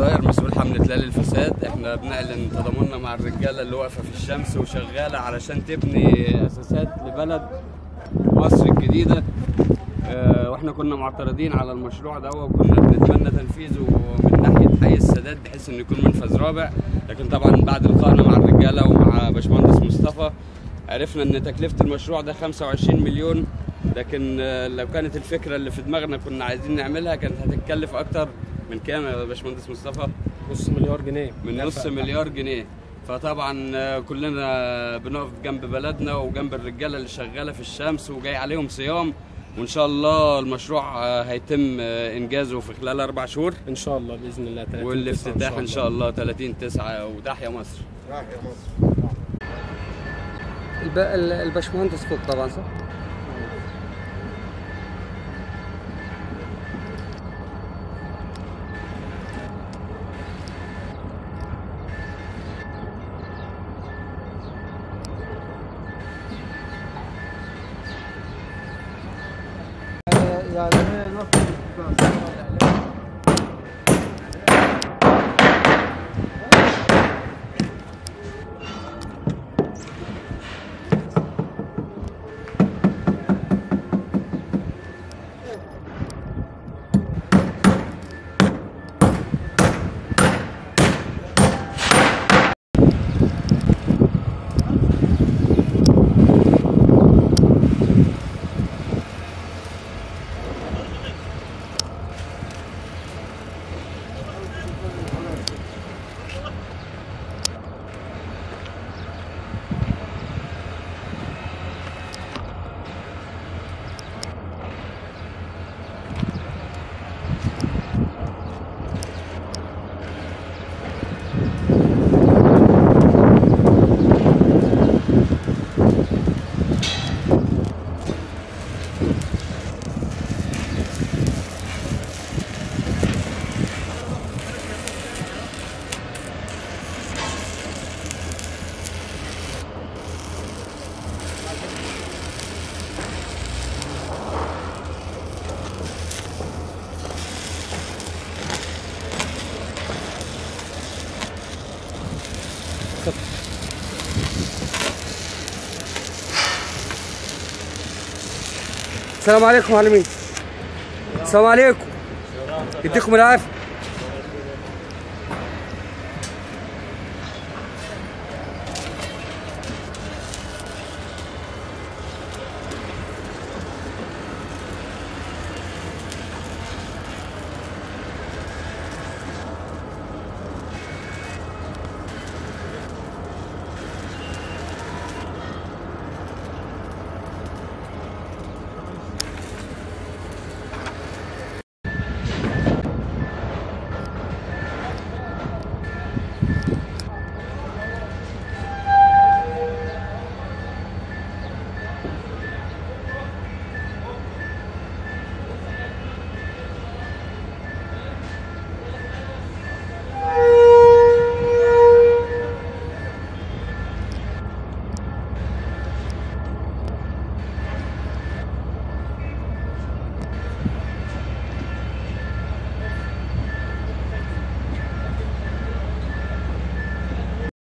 الظاهر مسؤول حملة ليالي الفساد احنا بنعلن تضامننا مع الرجالة اللي واقفة في الشمس وشغالة علشان تبني اساسات لبلد مصر الجديدة اه، واحنا كنا معترضين على المشروع ده وكنا بنتمنى تنفيذه من ناحية حي السادات بحيث انه يكون منفذ رابع لكن طبعا بعد لقائنا مع الرجالة ومع باشمهندس مصطفى عرفنا ان تكلفة المشروع ده 25 مليون لكن اه، لو كانت الفكرة اللي في دماغنا كنا عايزين نعملها كانت هتتكلف اكتر من كام يا باشمهندس مصطفى؟ نص مليار جنيه من نص مليار جنيه فطبعا آه، كلنا بنقف جنب بلدنا وجنب الرجاله اللي شغاله في الشمس وجاي عليهم صيام وان شاء الله المشروع آه، هيتم آه، انجازه في خلال اربع شهور ان شاء الله باذن الله 30 والافتتاح ان شاء الله 30 9 وتحيا مصر الب... ال- الباشمهندس فوق طبعا صح؟ السلام عليكم معلمين السلام عليكم يديكم العافيه